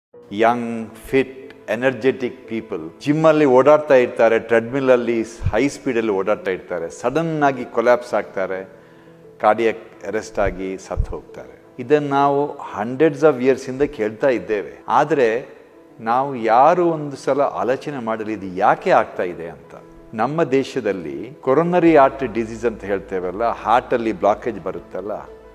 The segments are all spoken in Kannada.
ಯಂಗ್ ಫಿಟ್ ಎನರ್ಜೆಟಿಕ್ ಪೀಪಲ್ ಜಿಮ್ಮಲ್ಲಿ ಓಡಾಡ್ತಾ ಇರ್ತಾರೆ ಟ್ರೆಡ್ಮಿಲಲ್ಲಿ ಹೈ ಸ್ಪೀಡಲ್ಲಿ ಓಡಾಡ್ತಾ ಇರ್ತಾರೆ ಸಡನ್ ಆಗಿ ಕೊಲ್ಯಾಪ್ಸ್ ಆಗ್ತಾರೆ ಕಾರ್ಡಿಯಕ್ ಅರೆಸ್ಟ್ ಆಗಿ ಸತ್ತು ಹೋಗ್ತಾರೆ ಇದನ್ನು ನಾವು ಹಂಡ್ರೆಡ್ಸ್ ಆಫ್ ಇಯರ್ಸಿಂದ ಕೇಳ್ತಾ ಇದ್ದೇವೆ ಆದರೆ ನಾವು ಯಾರು ಒಂದು ಸಲ ಆಲೋಚನೆ ಮಾಡಲಿ ಇದು ಯಾಕೆ ಆಗ್ತಾ ಇದೆ ಅಂತ ನಮ್ಮ ದೇಶದಲ್ಲಿ ಕೊರೊನರಿ ಆರ್ಟ್ ಡಿಸೀಸ್ ಅಂತ ಹೇಳ್ತೇವಲ್ಲ ಹಾರ್ಟಲ್ಲಿ ಬ್ಲಾಕೇಜ್ ಬರುತ್ತಲ್ಲ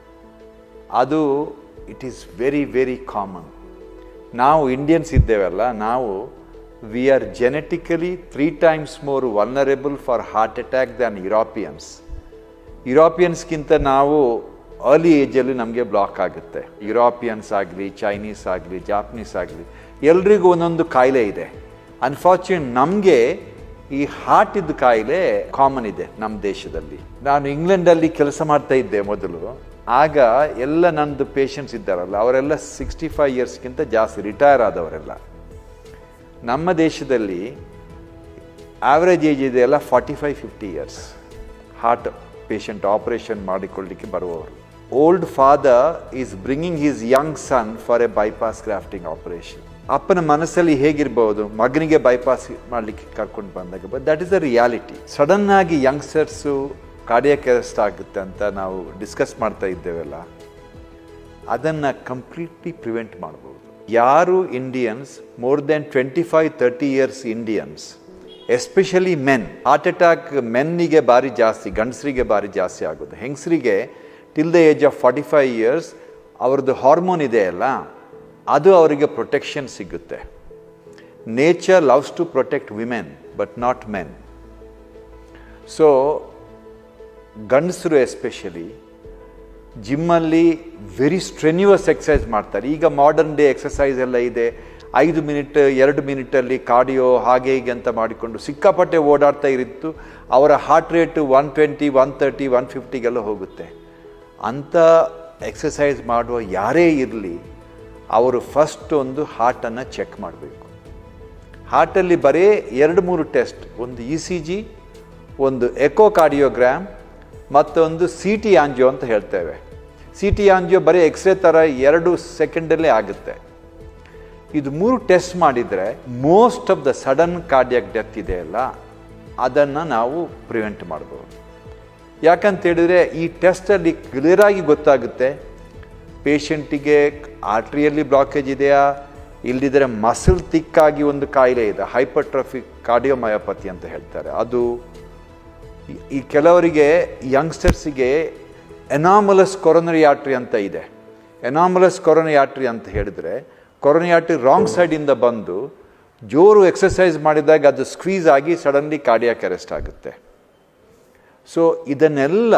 ಅದು it is very very common ನಾವು ಇಂಡಿಯನ್ಸ್ ಇದ್ದೇವಲ್ಲ ನಾವು we are genetically three times more vulnerable for heart attack than Europeans ಯುರೋಪಿಯನ್ಸ್ಗಿಂತ ನಾವು ಅರ್ಲಿ ಏಜಲ್ಲಿ ನಮಗೆ ಬ್ಲಾಕ್ ಆಗುತ್ತೆ ಯುರೋಪಿಯನ್ಸ್ ಆಗಲಿ ಚೈನೀಸ್ ಆಗಲಿ ಜಾಪನೀಸ್ ಆಗಲಿ ಎಲ್ರಿಗೂ ಒಂದೊಂದು ಕಾಯಿಲೆ ಇದೆ ಅನ್ಫಾರ್ಚುನೇಟ್ ನಮಗೆ ಈ ಹಾರ್ಟ್ ಇದ್ದ ಕಾಯಿಲೆ ಕಾಮನ್ ಇದೆ ನಮ್ಮ ದೇಶದಲ್ಲಿ ನಾನು ಇಂಗ್ಲೆಂಡಲ್ಲಿ ಕೆಲಸ ಮಾಡ್ತಾ ಇದ್ದೆ ಮೊದಲು ಆಗ ಎಲ್ಲ ನಂದು ಪೇಷಂಟ್ಸ್ ಇದ್ದಾರಲ್ಲ ಅವರೆಲ್ಲ ಸಿಕ್ಸ್ಟಿ ಫೈವ್ ಇಯರ್ಸ್ಗಿಂತ ಜಾಸ್ತಿ ರಿಟೈರ್ ಆದವರೆಲ್ಲ ನಮ್ಮ ದೇಶದಲ್ಲಿ ಆವ್ರೇಜ್ ಏಜ್ ಇದೆಯಲ್ಲ forty five fifty years heart patient operation ಮಾಡಿಕೊಳ್ಳಿಕ್ಕೆ ಬರುವವರು old father is bringing his young son for a bypass grafting operation ಅಪ್ಪನ ಮನಸ್ಸಲ್ಲಿ ಹೇಗಿರ್ಬೋದು ಮಗನಿಗೆ ಬೈಪಾಸ್ ಮಾಡಲಿಕ್ಕೆ ಕರ್ಕೊಂಡು ಬಂದಾಗ but that is a reality sudden ಆಗಿ ಯಂಗ್ಸ್ಟರ್ಸು ಕಾರ್ಡಿಯಕ್ ಅರೆಸ್ಟ್ ಆಗುತ್ತೆ ಅಂತ ನಾವು ಡಿಸ್ಕಸ್ ಮಾಡ್ತಾ ಇದ್ದೇವಲ್ಲ ಅದನ್ನು ಕಂಪ್ಲೀಟ್ಲಿ ಪ್ರಿವೆಂಟ್ ಮಾಡ್ಬೋದು ಯಾರು Indians more than twenty five thirty years Indians especially men heart attack ಮೆನ್ನಿಗೆ ಭಾರಿ ಜಾಸ್ತಿ ಗಂಡಸರಿಗೆ ಭಾರಿ ಜಾಸ್ತಿ ಆಗೋದು ಹೆಂಗಸರಿಗೆ till the age of forty five years ಅವ್ರದ್ದು ಹಾರ್ಮೋನ್ ಇದೆಯಲ್ಲ ಅದು ಅವರಿಗೆ ಪ್ರೊಟೆಕ್ಷನ್ ಸಿಗುತ್ತೆ nature loves to protect women but not men so ಗಂಡಸರು ಎಸ್ಪೆಷಲಿ ಜಿಮ್ಮಲ್ಲಿ ವೆರಿ ಸ್ಟ್ರೆನ್ಯೂವಸ್ ಎಕ್ಸಸೈಸ್ ಮಾಡ್ತಾರೆ ಈಗ ಮಾಡರ್ನ್ ಡೇ ಎಕ್ಸಸೈಸ್ ಎಲ್ಲ ಇದೆ ಐದು ಮಿನಿಟ್ ಎರಡು ಮಿನಿಟಲ್ಲಿ ಕಾರ್ಡಿಯೋ ಹಾಗೆ ಹೀಗೆ ಅಂತ ಮಾಡಿಕೊಂಡು ಸಿಕ್ಕಾಪಟ್ಟೆ ಓಡಾಡ್ತಾ ಇರಿತ್ತು ಅವರ heart rate one twenty one thirty one ಫಿಫ್ಟಿಗೆಲ್ಲ ಹೋಗುತ್ತೆ ಅಂಥ ಎಕ್ಸಸೈಸ್ ಮಾಡುವ ಯಾರೇ ಇರಲಿ ಅವರು ಫಸ್ಟ್ ಒಂದು ಹಾರ್ಟನ್ನು ಚೆಕ್ ಮಾಡಬೇಕು ಹಾರ್ಟಲ್ಲಿ ಬರೀ ಎರಡು ಮೂರು ಟೆಸ್ಟ್ ಒಂದು ಇ ಸಿ ಜಿ ಒಂದು ಎಕೋ ಕಾರ್ಡಿಯೋಗ್ರಾಮ್ ಮತ್ತೊಂದು ಸಿ ಟಿ ಆಂಜಿಯೋ ಅಂತ ಹೇಳ್ತೇವೆ ಸಿ ಟಿ ಆಂಜಿಯೋ ಬರೀ ಎಕ್ಸ್ರೇ ಥರ ಎರಡು ಸೆಕೆಂಡಲ್ಲೇ ಆಗುತ್ತೆ ಇದು ಮೂರು ಟೆಸ್ಟ್ ಮಾಡಿದರೆ most of the sudden cardiac death ಇದೆಯಲ್ಲ ಅದನ್ನು ನಾವು ಪ್ರಿವೆಂಟ್ ಮಾಡ್ಬೋದು ಯಾಕಂತ ಹೇಳಿದರೆ ಈ ಟೆಸ್ಟಲ್ಲಿ ಕ್ಲಿಯರಾಗಿ ಗೊತ್ತಾಗುತ್ತೆ ಪೇಷಂಟಿಗೆ ಆರ್ಟ್ರಿಯಲ್ಲಿ ಬ್ಲಾಕೇಜ್ ಇದೆಯಾ ಇಲ್ಲದಿದ್ದರೆ ಮಸಲ್ ತಿಕ್ಕಾಗಿ ಒಂದು ಕಾಯಿಲೆ ಇದೆ ಹೈಪರ್ಟ್ರಫಿಕ್ ಕಾರ್ಡಿಯೋಮಯೋಪತಿ ಅಂತ ಹೇಳ್ತಾರೆ ಅದು ಈ ಕೆಲವರಿಗೆ ಯಂಗ್ಸ್ಟರ್ಸಿಗೆ ಎನಾಮಲಸ್ ಕೊರೊನರಿ ಆಟ್ರಿ ಅಂತ ಇದೆ ಎನಾಮಲಸ್ ಕೊರೊನರಿ ಆಟ್ರಿ ಅಂತ ಹೇಳಿದರೆ ಕೊರೊನರಿ ಆಟ್ರಿ ರಾಂಗ್ ಸೈಡಿಂದ ಬಂದು ಜೋರು ಎಕ್ಸಸೈಸ್ ಮಾಡಿದಾಗ ಅದು ಸ್ಕ್ವೀಸ್ ಆಗಿ ಸಡನ್ಲಿ ಕಾರ್ಡಿಯಾಕ್ ಅರೆಸ್ಟ್ ಆಗುತ್ತೆ ಸೊ ಇದನ್ನೆಲ್ಲ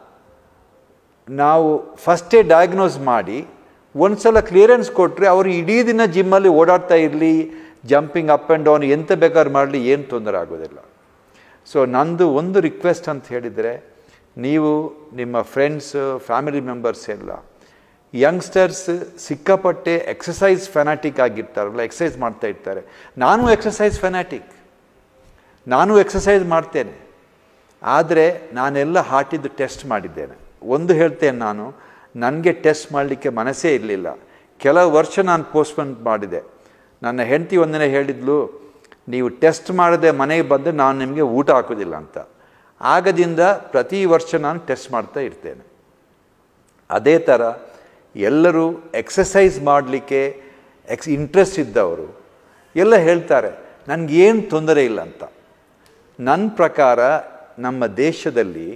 ನಾವು ಫಸ್ಟೇ ಡಯಾಗ್ನೋಸ್ ಮಾಡಿ ಒಂದು ಸಲ ಕ್ಲಿಯರೆನ್ಸ್ ಕೊಟ್ಟರೆ ಅವರು ಇಡೀ ದಿನ ಜಿಮ್ಮಲ್ಲಿ ಓಡಾಡ್ತಾ ಇರಲಿ ಜಂಪಿಂಗ್ ಅಪ್ ಆ್ಯಂಡ್ ಡೌನ್ ಎಂತ ಬೇಕಾದ್ರೂ ಮಾಡಲಿ ಏನು ತೊಂದರೆ ಆಗೋದಿಲ್ಲ ಸೊ ನಂದು ಒಂದು ರಿಕ್ವೆಸ್ಟ್ ಅಂತ ಹೇಳಿದರೆ ನೀವು ನಿಮ್ಮ ಫ್ರೆಂಡ್ಸ್ ಫ್ಯಾಮಿಲಿ ಮೆಂಬರ್ಸ್ ಎಲ್ಲ ಯಂಗ್ಸ್ಟರ್ಸ್ ಸಿಕ್ಕಾಪಟ್ಟೆ ಎಕ್ಸಸೈಸ್ ಫೆನಾಟಿಕ್ ಆಗಿರ್ತಾರಲ್ಲ ಎಕ್ಸಸೈಸ್ ಮಾಡ್ತಾ ಇರ್ತಾರೆ ನಾನು ಎಕ್ಸಸೈಸ್ ಫೆನಾಟಿಕ್ ನಾನು ಎಕ್ಸಸೈಸ್ ಮಾಡ್ತೇನೆ ಆದರೆ ನಾನೆಲ್ಲ ಹಾರ್ಟಿದ್ದು ಟೆಸ್ಟ್ ಮಾಡಿದ್ದೇನೆ ಒಂದು ಹೇಳ್ತೇನೆ ನಾನು ನನಗೆ ಟೆಸ್ಟ್ ಮಾಡಲಿಕ್ಕೆ ಮನಸ್ಸೇ ಇರಲಿಲ್ಲ ಕೆಲವು ವರ್ಷ ನಾನು ಪೋಸ್ಟ್ಪೋನ್ ಮಾಡಿದೆ ನನ್ನ ಹೆಂಡತಿ ಒಂದನೇ ಹೇಳಿದ್ಲು ನೀವು ಟೆಸ್ಟ್ ಮಾಡದೆ ಮನೆಗೆ ಬಂದು ನಾನು ನಿಮಗೆ ಊಟ ಹಾಕೋದಿಲ್ಲ ಅಂತ ಆಗದಿಂದ ಪ್ರತಿ ವರ್ಷ ನಾನು ಟೆಸ್ಟ್ ಮಾಡ್ತಾ ಇರ್ತೇನೆ ಅದೇ ಥರ ಎಲ್ಲರೂ ಎಕ್ಸಸೈಸ್ ಮಾಡಲಿಕ್ಕೆ ಎಕ್ಸ್ ಇಂಟ್ರೆಸ್ಟ್ ಇದ್ದವರು ಎಲ್ಲ ಹೇಳ್ತಾರೆ ನನಗೇನು ತೊಂದರೆ ಇಲ್ಲ ಅಂತ ನನ್ನ ಪ್ರಕಾರ ನಮ್ಮ ದೇಶದಲ್ಲಿ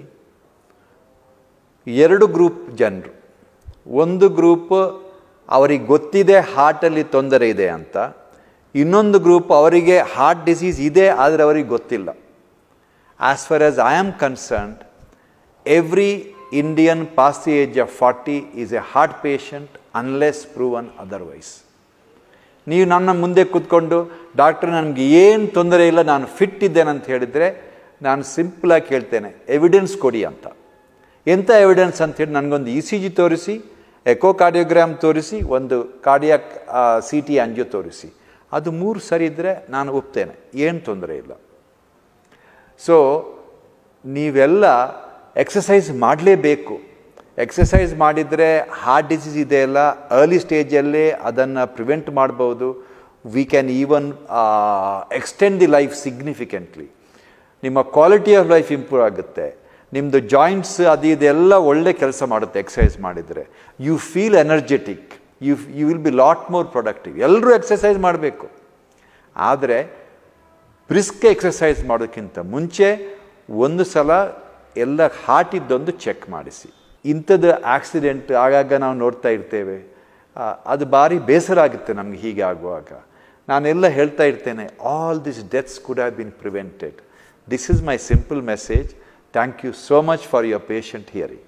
ಎರಡು ಗ್ರೂಪ್ ಜನರು ಒಂದು ಗ್ರೂಪ್ ಅವರಿಗೆ ಗೊತ್ತಿದೆ ಹಾರ್ಟಲ್ಲಿ ತೊಂದರೆ ಇದೆ ಅಂತ ಇನ್ನೊಂದು ಗ್ರೂಪ್ ಅವರಿಗೆ ಹಾರ್ಟ್ ಡಿಸೀಸ್ ಇದೆ ಆದರೆ ಅವರಿಗೆ ಗೊತ್ತಿಲ್ಲ as far as I am concerned every Indian past the age of forty is a heart patient unless proven otherwise ನೀವು ನನ್ನ ಮುಂದೆ ಕೂತ್ಕೊಂಡು ಡಾಕ್ಟ್ರ್ ನನಗೆ ಏನು ತೊಂದರೆ ಇಲ್ಲ ನಾನು ಫಿಟ್ ಇದ್ದೇನೆ ಅಂತ ಹೇಳಿದರೆ ನಾನು ಸಿಂಪಲಾಗಿ ಕೇಳ್ತೇನೆ ಎವಿಡೆನ್ಸ್ ಕೊಡಿ ಅಂತ ಎಂಥ ಎವಿಡೆನ್ಸ್ ಅಂತೇಳಿ ನನಗೊಂದು ಇ ಸಿ ಜಿ ತೋರಿಸಿ ಎಕೋ ಕಾರ್ಡಿಯೋಗ್ರಾಮ್ ತೋರಿಸಿ ಒಂದು ಕಾರ್ಡಿಯಾಕ್ ಸಿ ಟಿ ಆಂಜಿಯೋ ತೋರಿಸಿ ಅದು ಮೂರು ಸರಿ ಇದ್ದರೆ ನಾನು ಒಪ್ತೇನೆ ಏನು ತೊಂದರೆ ಇಲ್ಲ ಸೊ ನೀವೆಲ್ಲ ಎಕ್ಸಸೈಸ್ ಮಾಡಲೇಬೇಕು ಎಕ್ಸಸೈಸ್ ಮಾಡಿದರೆ ಹಾರ್ಟ್ ಡಿಸೀಸ್ ಇದೆಯಲ್ಲ ಅರ್ಲಿ ಸ್ಟೇಜಲ್ಲೇ ಅದನ್ನು ಪ್ರಿವೆಂಟ್ ಮಾಡ್ಬೋದು we can even extend the life significantly ನಿಮ್ಮ ಕ್ವಾಲಿಟಿ ಆಫ್ ಲೈಫ್ ಇಂಪ್ರೂವ್ ಆಗುತ್ತೆ ನಿಮ್ಮದು ಜಾಯಿಂಟ್ಸ್ ಅದು ಇದೆಲ್ಲ ಒಳ್ಳೆ ಕೆಲಸ ಮಾಡುತ್ತೆ ಎಕ್ಸಸೈಸ್ ಮಾಡಿದರೆ you feel energetic you you will be lot more productive ಎಲ್ಲರೂ ಎಕ್ಸಸೈಸ್ ಮಾಡಬೇಕು ಆದರೆ ಬ್ರಿಸ್ಕ್ ಎಕ್ಸಸೈಸ್ ಮಾಡೋಕ್ಕಿಂತ ಮುಂಚೆ ಒಂದು ಸಲ ಎಲ್ಲ ಹಾರ್ಟಿದ್ದೊಂದು ಚೆಕ್ ಮಾಡಿಸಿ ಇಂಥದ್ದು ಆಕ್ಸಿಡೆಂಟ್ ಆಗಾಗ ನಾವು ನೋಡ್ತಾ ಇರ್ತೇವೆ ಆ, ಅದು ಭಾರಿ ಬೇಸರ ಆಗುತ್ತೆ ನಮಗೆ ಹೀಗೆ ಆಗುವಾಗ ನಾನೆಲ್ಲ ಹೇಳ್ತಾ ಇರ್ತೇನೆ all this deaths could have been prevented this is my simple message thank you so much for your patient hearing